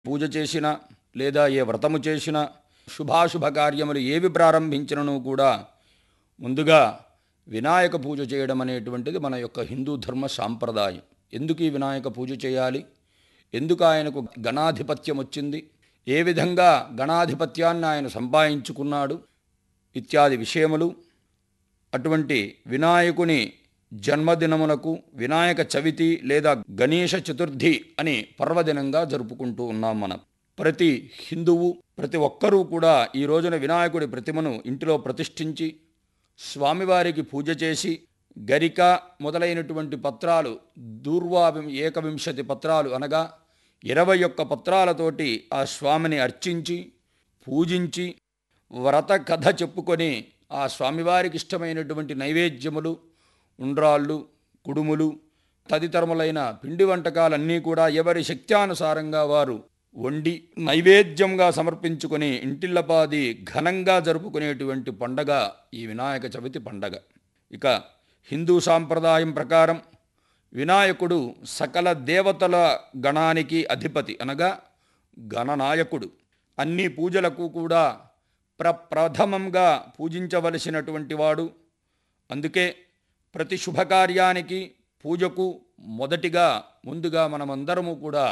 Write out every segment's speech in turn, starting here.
పూజ చేసినా లేదా ఏ వ్రతము చేసినా శుభాశుభ కార్యములు ఏవి ప్రారంభించినను కూడా ముందుగా వినాయక పూజ చేయడం అనేటువంటిది మన యొక్క హిందూ ధర్మ సాంప్రదాయం ఎందుకు ఈ వినాయక పూజ చేయాలి ఎందుకు ఆయనకు గణాధిపత్యం వచ్చింది ఏ విధంగా గణాధిపత్యాన్ని ఆయన సంపాదించుకున్నాడు ఇత్యాది విషయములు అటువంటి వినాయకుని జన్మదినమునకు వినాయక చవితి లేదా గణేష చతుర్థి అని పర్వదినంగా జరుపుకుంటూ ఉన్నాం మనం ప్రతి హిందువు ప్రతి ఒక్కరూ కూడా ఈ రోజున వినాయకుడి ప్రతిమను ఇంటిలో ప్రతిష్ఠించి స్వామివారికి పూజ చేసి గరిక మొదలైనటువంటి పత్రాలు దూర్వా ఏకవింశతి పత్రాలు అనగా ఇరవై ఒక్క పత్రాలతోటి ఆ స్వామిని అర్చించి పూజించి వ్రత కథ చెప్పుకొని ఆ స్వామివారికి ఇష్టమైనటువంటి నైవేద్యములు ఉండ్రాళ్ళు కుడుములు తదితరములైన పిండి వంటకాలన్నీ కూడా ఎవరి శక్త్యానుసారంగా వారు వండి నైవేద్యంగా సమర్పించుకొని ఇంటిల్లపాది ఘనంగా జరుపుకునేటువంటి పండగ ఈ వినాయక చవితి పండగ ఇక హిందూ సాంప్రదాయం ప్రకారం వినాయకుడు సకల దేవతల గణానికి అధిపతి అనగా గణనాయకుడు అన్ని పూజలకు కూడా ప్రప్రథమంగా పూజించవలసినటువంటి వాడు అందుకే ప్రతి శుభకార్యానికి పూజకు మొదటిగా ముందుగా మనమందరము కూడా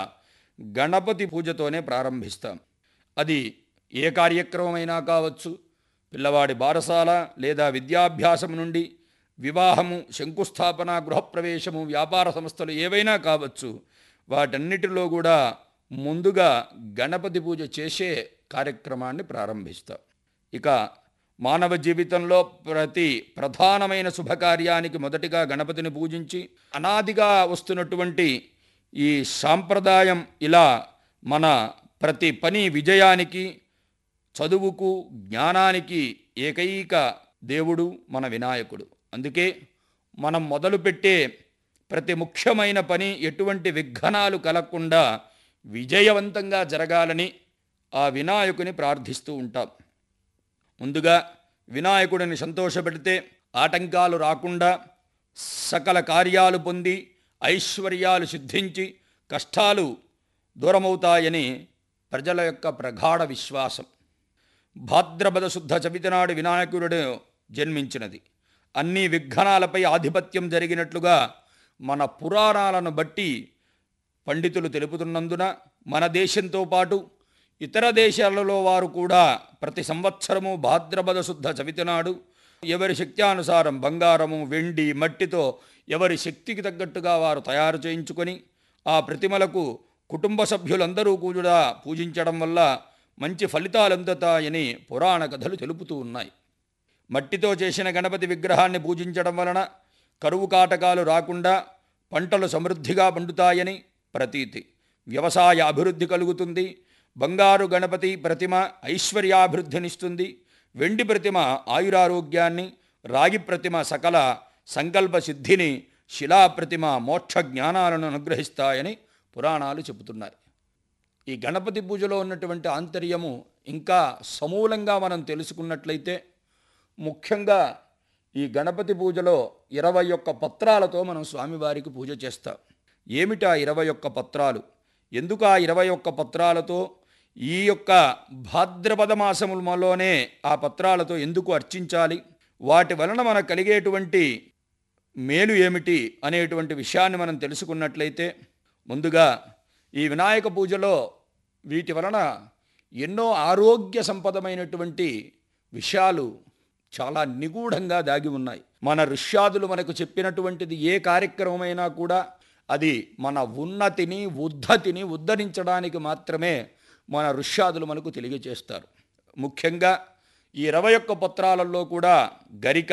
గణపతి పూజతోనే ప్రారంభిస్తాం అది ఏ కార్యక్రమమైనా కావచ్చు పిల్లవాడి బారసాల లేదా విద్యాభ్యాసం నుండి వివాహము శంకుస్థాపన గృహప్రవేశము వ్యాపార సంస్థలు ఏవైనా కావచ్చు వాటన్నిటిలో కూడా ముందుగా గణపతి పూజ చేసే కార్యక్రమాన్ని ప్రారంభిస్తాం ఇక మానవ జీవితంలో ప్రతి ప్రధానమైన శుభకార్యానికి మొదటిగా గణపతిని పూజించి అనాదిగా వస్తున్నటువంటి ఈ సాంప్రదాయం ఇలా మన ప్రతి పని విజయానికి చదువుకు జ్ఞానానికి ఏకైక దేవుడు మన వినాయకుడు అందుకే మనం మొదలుపెట్టే ప్రతి ముఖ్యమైన పని ఎటువంటి విఘ్నాలు కలగకుండా విజయవంతంగా జరగాలని ఆ వినాయకుని ప్రార్థిస్తూ ఉంటాం ముందుగా వినాయకుడిని సంతోషపెడితే ఆటంకాలు రాకుండా సకల కార్యాలు పొంది ఐశ్వర్యాలు సిద్ధించి కష్టాలు దూరమవుతాయని ప్రజల యొక్క ప్రగాఢ విశ్వాసం భాద్రపద శుద్ధ చవితి నాడు వినాయకుడు జన్మించినది అన్ని విఘ్నాలపై ఆధిపత్యం జరిగినట్లుగా మన పురాణాలను బట్టి పండితులు తెలుపుతున్నందున మన దేశంతో పాటు ఇతర దేశాలలో వారు కూడా ప్రతి సంవత్సరము భాద్రపద శుద్ధ చవితి నాడు ఎవరి శక్త్యానుసారం బంగారము వెండి మట్టితో ఎవరి శక్తికి తగ్గట్టుగా వారు తయారు చేయించుకొని ఆ ప్రతిమలకు కుటుంబ సభ్యులందరూ కూడా పూజించడం వల్ల మంచి ఫలితాలు అందుతాయని పురాణ కథలు తెలుపుతూ ఉన్నాయి మట్టితో చేసిన గణపతి విగ్రహాన్ని పూజించడం వలన కరువు కాటకాలు రాకుండా పంటలు సమృద్ధిగా పండుతాయని ప్రతీతి వ్యవసాయ అభివృద్ధి కలుగుతుంది బంగారు గణపతి ప్రతిమ ఐశ్వర్యాభివృద్ధినిస్తుంది వెండి ప్రతిమ ఆయురారోగ్యాన్ని రాగి ప్రతిమ సకల సంకల్ప సిద్ధిని శిలా ప్రతిమ మోక్ష జ్ఞానాలను అనుగ్రహిస్తాయని పురాణాలు చెబుతున్నాయి ఈ గణపతి పూజలో ఉన్నటువంటి ఆంతర్యము ఇంకా సమూలంగా మనం తెలుసుకున్నట్లయితే ముఖ్యంగా ఈ గణపతి పూజలో ఇరవై ఒక్క పత్రాలతో మనం స్వామివారికి పూజ చేస్తాం ఏమిటా ఇరవై ఒక్క పత్రాలు ఎందుకు ఆ ఇరవై ఒక్క పత్రాలతో ఈ యొక్క భాద్రపద మాసములలోనే ఆ పత్రాలతో ఎందుకు అర్చించాలి వాటి వలన మనకు కలిగేటువంటి మేలు ఏమిటి అనేటువంటి విషయాన్ని మనం తెలుసుకున్నట్లయితే ముందుగా ఈ వినాయక పూజలో వీటి వలన ఎన్నో ఆరోగ్య సంపదమైనటువంటి విషయాలు చాలా నిగూఢంగా దాగి ఉన్నాయి మన ఋష్యాదులు మనకు చెప్పినటువంటిది ఏ కార్యక్రమమైనా కూడా అది మన ఉన్నతిని ఉద్ధతిని ఉద్ధరించడానికి మాత్రమే మన ఋష్యాదులు మనకు తెలియజేస్తారు ముఖ్యంగా ఈ ఇరవై ఒక్క పత్రాలలో కూడా గరిక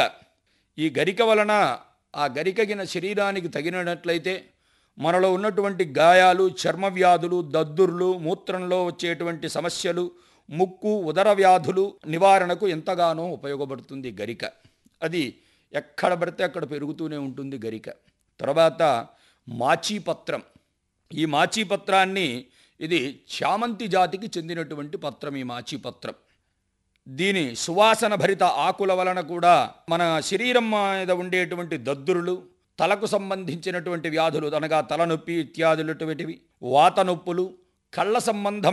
ఈ గరిక వలన ఆ గరికగిన శరీరానికి తగినట్లయితే మనలో ఉన్నటువంటి గాయాలు చర్మ వ్యాధులు దద్దుర్లు మూత్రంలో వచ్చేటువంటి సమస్యలు ముక్కు ఉదర వ్యాధులు నివారణకు ఎంతగానో ఉపయోగపడుతుంది గరిక అది ఎక్కడ పడితే అక్కడ పెరుగుతూనే ఉంటుంది గరిక తర్వాత మాచీపత్రం ఈ మాచీపత్రాన్ని ఇది చామంతి జాతికి చెందినటువంటి పత్రం ఈ మాచీపత్రం దీని సువాసన భరిత ఆకుల వలన కూడా మన శరీరం మీద ఉండేటువంటి దద్దురులు తలకు సంబంధించినటువంటి వ్యాధులు అనగా తలనొప్పి ఇత్యాదులటువంటివి వాత నొప్పులు కళ్ళ సంబంధం